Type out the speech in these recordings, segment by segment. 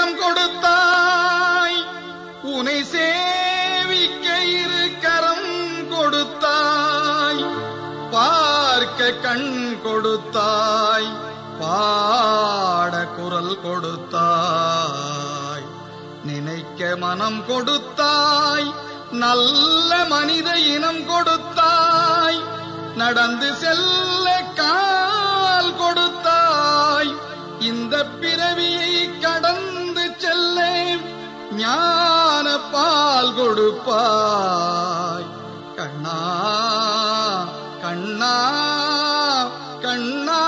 கரம் கொடுத்தாய் உனை சேவிக்க இரு கரம் கொடுத்தாய் பார்க்க கண் கொடுத்தாய் பாட குரல் கொடுத்தாய் நினைக்க மனம் கொடுத்தாய் நல்ல மனித இனம் கொடுத்தாய் நடந்து செல்ல கால் கொடுத்தாய் இந்த பிறவியை கடந்து செல்ல ஞான பால் கொடுப்பாய் கண்ணா கண்ணா கண்ணா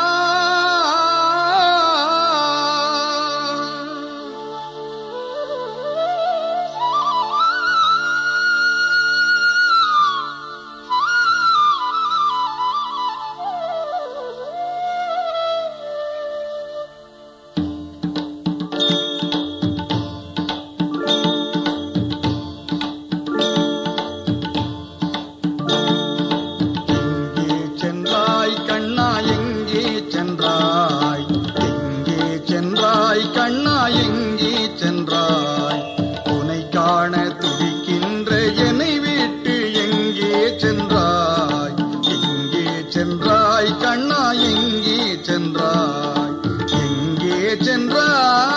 எங்கே சென்றாய் கண்ணா எங்கே சென்றாய் எங்கே சென்றாய் கண்ணா எங்கே சென்றாய் உனை காண துடிக்கின்ற என்னை விட்டு எங்கே சென்றாய் எங்கே சென்றாய் கண்ணா எங்கே சென்றாய் எங்கே சென்றாய்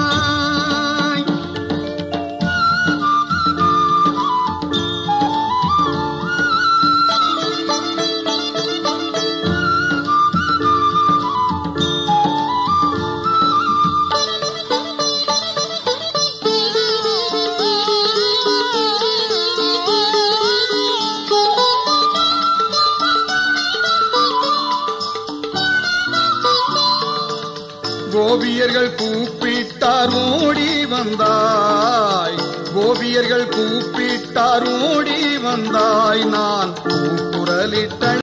கோபியர்கள் கூப்பிட்டார் ஓடி வந்தாய் கோபியர்கள் கூப்பிட்டார் ஓடி வந்தாய் நான் கூக்குரலிட்ட